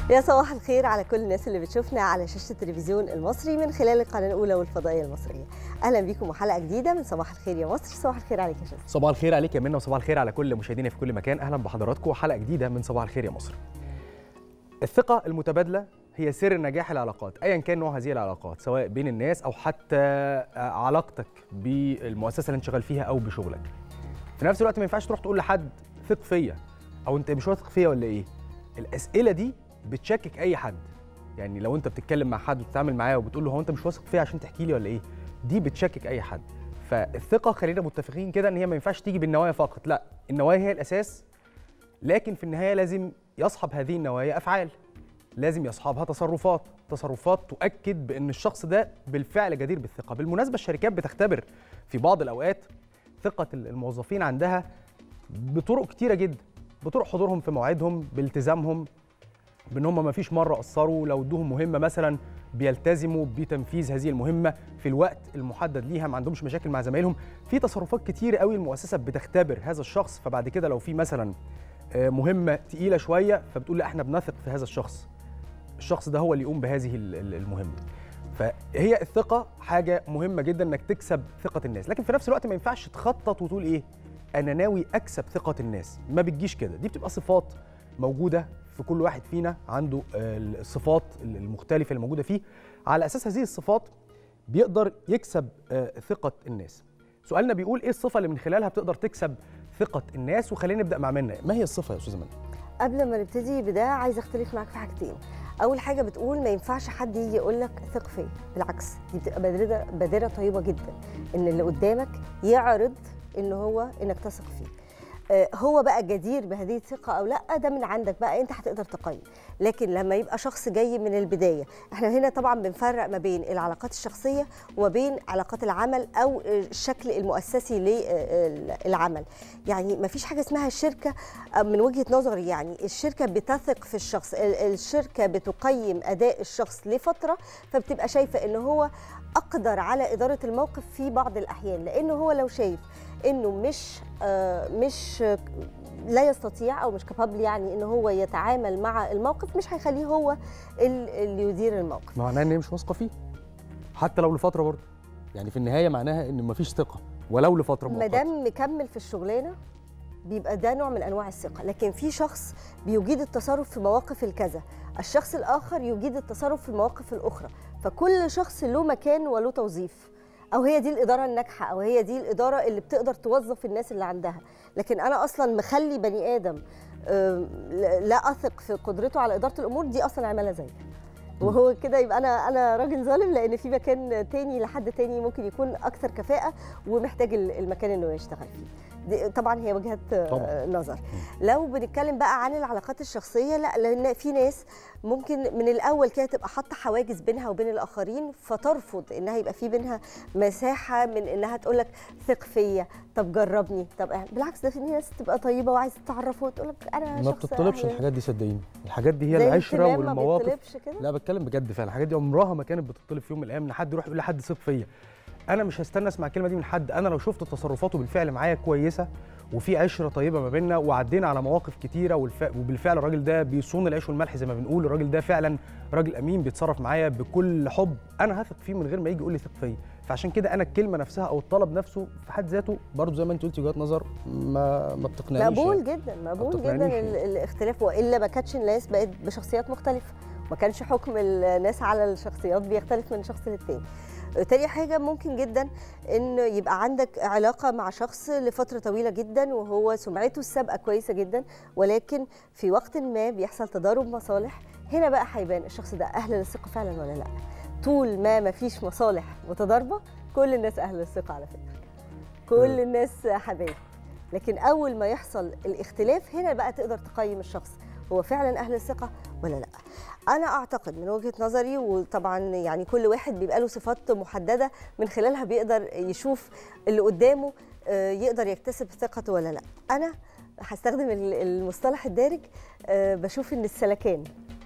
يا صباح الخير على كل الناس اللي بتشوفنا على شاشه التلفزيون المصري من خلال القناه الاولى والفضائيه المصريه اهلا بيكم وحلقه جديده من صباح الخير يا مصر صباح الخير عليك يا شاذ صباح الخير عليك يا منى وصباح الخير على كل مشاهدينا في كل مكان اهلا بحضراتكم وحلقه جديده من صباح الخير يا مصر الثقه المتبادله هي سر نجاح العلاقات ايا كان نوع هذه العلاقات سواء بين الناس او حتى علاقتك بالمؤسسه اللي انت شغال فيها او بشغلك في نفس الوقت ما ينفعش تروح تقول لحد ثق فيا او انت مش واثق فيا ولا ايه الاسئله دي بتشكك اي حد يعني لو انت بتتكلم مع حد وبتتعامل معاه وبتقول له هو انت مش واثق فيا عشان تحكي لي ولا ايه دي بتشكك اي حد فالثقه خلينا متفقين كده ان هي ما ينفعش تيجي بالنوايا فقط لا النوايا هي الاساس لكن في النهايه لازم يصحب هذه النوايا افعال لازم يصحبها تصرفات تصرفات تؤكد بان الشخص ده بالفعل جدير بالثقه بالمناسبه الشركات بتختبر في بعض الاوقات ثقه الموظفين عندها بطرق كتيره جدا بطرق حضورهم في مواعيدهم بالتزامهم بان هم ما فيش مره قصروا لو ادوهم مهمه مثلا بيلتزموا بتنفيذ هذه المهمه في الوقت المحدد ليها ما عندهمش مشاكل مع زمايلهم في تصرفات كتير قوي المؤسسه بتختبر هذا الشخص فبعد كده لو في مثلا مهمه تقيله شويه فبتقول لا احنا بنثق في هذا الشخص الشخص ده هو اللي يقوم بهذه المهمه فهي الثقه حاجه مهمه جدا انك تكسب ثقه الناس لكن في نفس الوقت ما ينفعش تخطط وتقول ايه انا ناوي اكسب ثقه الناس ما بتجيش كده دي بتبقى صفات موجوده في كل واحد فينا عنده الصفات المختلفه اللي موجوده فيه على اساس هذه الصفات بيقدر يكسب ثقه الناس سؤالنا بيقول ايه الصفه اللي من خلالها بتقدر تكسب ثقه الناس وخلينا نبدا مع منى ما هي الصفه يا استاذه منى قبل ما نبتدي بده عايزه اختلف معاك في حاجتين اول حاجه بتقول ما ينفعش حد يجي يقول لك ثق فيا بالعكس دي بتبقى بادره بادره طيبه جدا ان اللي قدامك يعرض ان هو انك تثق فيه هو بقى جدير بهذه الثقة أو لا ده من عندك بقى أنت هتقدر تقيم لكن لما يبقى شخص جاي من البداية احنا هنا طبعا بنفرق ما بين العلاقات الشخصية وبين علاقات العمل أو الشكل المؤسسي للعمل يعني ما فيش حاجة اسمها الشركة من وجهة نظري يعني الشركة بتثق في الشخص الشركة بتقيم أداء الشخص لفترة فبتبقى شايفة أنه هو أقدر على إدارة الموقف في بعض الأحيان لأنه هو لو شايف انه مش آه مش آه لا يستطيع او مش كابابل يعني ان هو يتعامل مع الموقف مش هيخليه هو اللي يدير الموقف معناه ان هي مش واثقه فيه حتى لو لفتره برضه يعني في النهايه معناها ان مفيش ثقه ولو لفتره ما دام مكمل في الشغلانه بيبقى ده نوع من انواع الثقه لكن في شخص بيجيد التصرف في مواقف الكذا الشخص الاخر يجيد التصرف في المواقف الاخرى فكل شخص له مكان وله توظيف او هي دي الاداره الناجحه او هي دي الاداره اللي بتقدر توظف الناس اللي عندها لكن انا اصلا مخلي بني ادم لا اثق في قدرته على اداره الامور دي اصلا عماله زي وهو كده يبقى انا انا راجل ظالم لان في مكان تاني لحد تاني ممكن يكون اكثر كفاءه ومحتاج المكان انه يشتغل فيه دي طبعا هي وجهه طبعا. نظر لو بنتكلم بقى عن العلاقات الشخصيه لا لان في ناس ممكن من الاول كده تبقى حاطه حواجز بينها وبين الاخرين فترفض انها يبقى في بينها مساحه من انها تقول لك ثق فيا طب جربني طب بالعكس ده في ناس تبقى طيبه وعايزه تتعرف وتقول لك انا ما بتطلبش الحاجات دي صدقيني الحاجات دي هي العشره والمواقف ما لا بتكلم بجد فعلا الحاجات دي عمرها ما كانت بتطلب في يوم من الايام ان حد يروح يقول لحد ثق فيا انا مش هستنى اسمع الكلمه دي من حد انا لو شفت تصرفاته بالفعل معايا كويسه وفي عشره طيبه ما بيننا وعدينا على مواقف كتيره والف... وبالفعل الراجل ده بيصون العيش والملح زي ما بنقول الراجل ده فعلا راجل امين بيتصرف معايا بكل حب انا هثق فيه من غير ما يجي يقول لي ثق فيا فعشان كده انا الكلمه نفسها او الطلب نفسه في حد ذاته برضه زي ما انت قلتي وجهات نظر ما ما بتقنعنيش مقبول جدا مقبول جدا الاختلاف والا ما كانتش الناس بقت بشخصيات مختلفه ما كانش حكم الناس على الشخصيات بيختلف من شخص للتاني تاني حاجة ممكن جدا ان يبقى عندك علاقة مع شخص لفترة طويلة جدا وهو سمعته السابقة كويسة جدا ولكن في وقت ما بيحصل تضارب مصالح هنا بقى هيبان الشخص ده اهل للثقة فعلا ولا لا طول ما مفيش مصالح متضاربة كل الناس اهل للثقة على فكرة كل الناس حبايب لكن اول ما يحصل الاختلاف هنا بقى تقدر تقيم الشخص هو فعلا اهل الثقة ولا لا انا اعتقد من وجهه نظري وطبعا يعني كل واحد بيبقى له صفات محدده من خلالها بيقدر يشوف اللي قدامه يقدر يكتسب ثقته ولا لا انا هستخدم المصطلح الدارج بشوف ان السلكان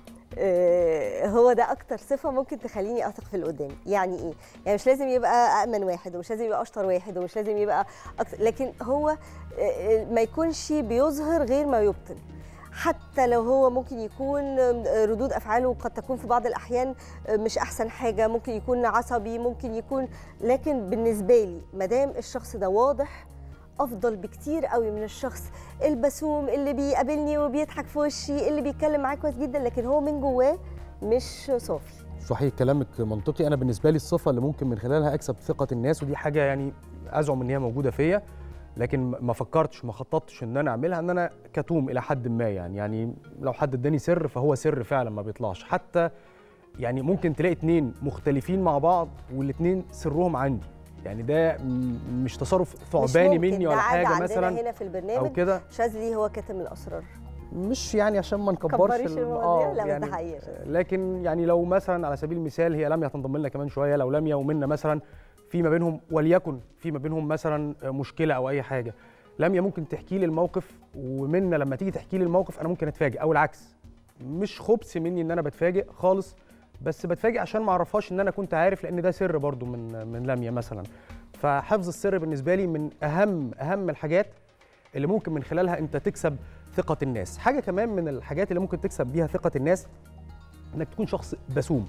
هو ده اكتر صفه ممكن تخليني اثق في اللي قدامي يعني ايه يعني مش لازم يبقى امن واحد ومش لازم يبقى اشطر واحد ومش لازم يبقى أكتر لكن هو ما يكونش بيظهر غير ما يبطن حتى لو هو ممكن يكون ردود افعاله قد تكون في بعض الاحيان مش احسن حاجه ممكن يكون عصبي ممكن يكون لكن بالنسبه لي ما دام الشخص ده واضح افضل بكتير قوي من الشخص البسوم اللي بيقابلني وبيضحك في وشي اللي بيتكلم معايا كويس جدا لكن هو من جواه مش صافي صحيح كلامك منطقي انا بالنسبه لي الصفه اللي ممكن من خلالها اكسب ثقه الناس ودي حاجه يعني ازعم ان هي موجوده فيا لكن ما فكرتش ما خططتش ان انا اعملها ان انا كتوم الى حد ما يعني يعني لو حد اداني سر فهو سر فعلا ما بيطلعش حتى يعني ممكن تلاقي اتنين مختلفين مع بعض والاتنين سرهم عندي يعني ده مش تصرف ثعباني مني ولا حاجه مثلا هنا في البرنامج او كده شاذلي هو كاتم الاسرار مش يعني عشان ما نكبرش اه لا يعني ده حقيقة. لكن يعني لو مثلا على سبيل المثال هي لميا هتنضم لنا كمان شويه لو لميا ومنا مثلا في ما بينهم وليكن في ما بينهم مثلا مشكله او اي حاجه لميا ممكن تحكي لي الموقف ومنا لما تيجي تحكي لي الموقف انا ممكن اتفاجئ او العكس مش خبث مني ان انا بتفاجئ خالص بس بتفاجئ عشان ما اعرفهاش ان انا كنت عارف لان ده سر برضو من من لميا مثلا فحفظ السر بالنسبه لي من اهم اهم الحاجات اللي ممكن من خلالها انت تكسب ثقه الناس حاجه كمان من الحاجات اللي ممكن تكسب بيها ثقه الناس انك تكون شخص بسوم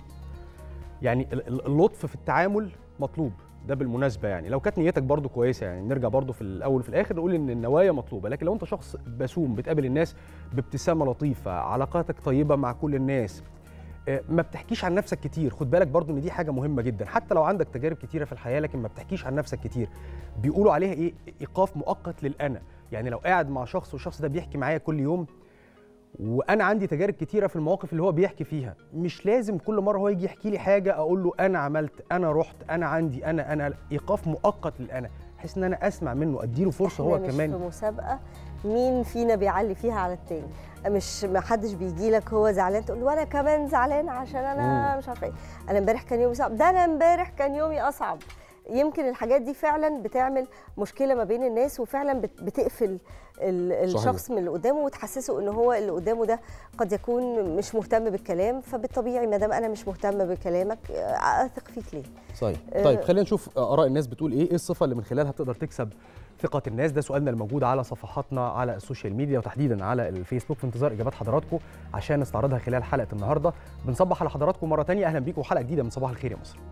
يعني اللطف في التعامل مطلوب ده بالمناسبه يعني لو كانت نيتك برضو كويسه يعني نرجع برضو في الاول وفي الاخر نقول ان النوايا مطلوبه لكن لو انت شخص بسوم بتقابل الناس بابتسامه لطيفه علاقاتك طيبه مع كل الناس ما بتحكيش عن نفسك كتير خد بالك برضو ان دي حاجه مهمه جدا حتى لو عندك تجارب كتيره في الحياه لكن ما بتحكيش عن نفسك كتير بيقولوا عليها ايه ايقاف مؤقت للانا يعني لو قاعد مع شخص والشخص ده بيحكي معايا كل يوم وانا عندي تجارب كتيره في المواقف اللي هو بيحكي فيها مش لازم كل مره هو يجي يحكي لي حاجه اقول له انا عملت انا رحت انا عندي انا انا ايقاف مؤقت للانا بحيث ان انا اسمع منه اديله فرصه هو مش كمان في مسابقه مين فينا بيعلي فيها على التاني مش ما حدش بيجي لك هو زعلان تقول له وانا كمان زعلان عشان انا مم. مش عارفه ايه انا امبارح كان يومي صعب ده انا امبارح كان يومي اصعب يمكن الحاجات دي فعلا بتعمل مشكله ما بين الناس وفعلا بتقفل الشخص صحيح. من اللي قدامه وتحسسه ان هو اللي قدامه ده قد يكون مش مهتم بالكلام فبالطبيعي ما دام انا مش مهتم بكلامك اثق فيك ليه صحيح طيب خلينا نشوف اراء الناس بتقول ايه ايه الصفه اللي من خلالها تقدر تكسب ثقة الناس ده سؤالنا الموجود على صفحاتنا على السوشيال ميديا وتحديدا على الفيسبوك في انتظار اجابات حضراتكم عشان نستعرضها خلال حلقة النهارده بنصبح على حضراتكم مرة تانية اهلا بيكم وحلقة جديدة من صباح الخير يا مصر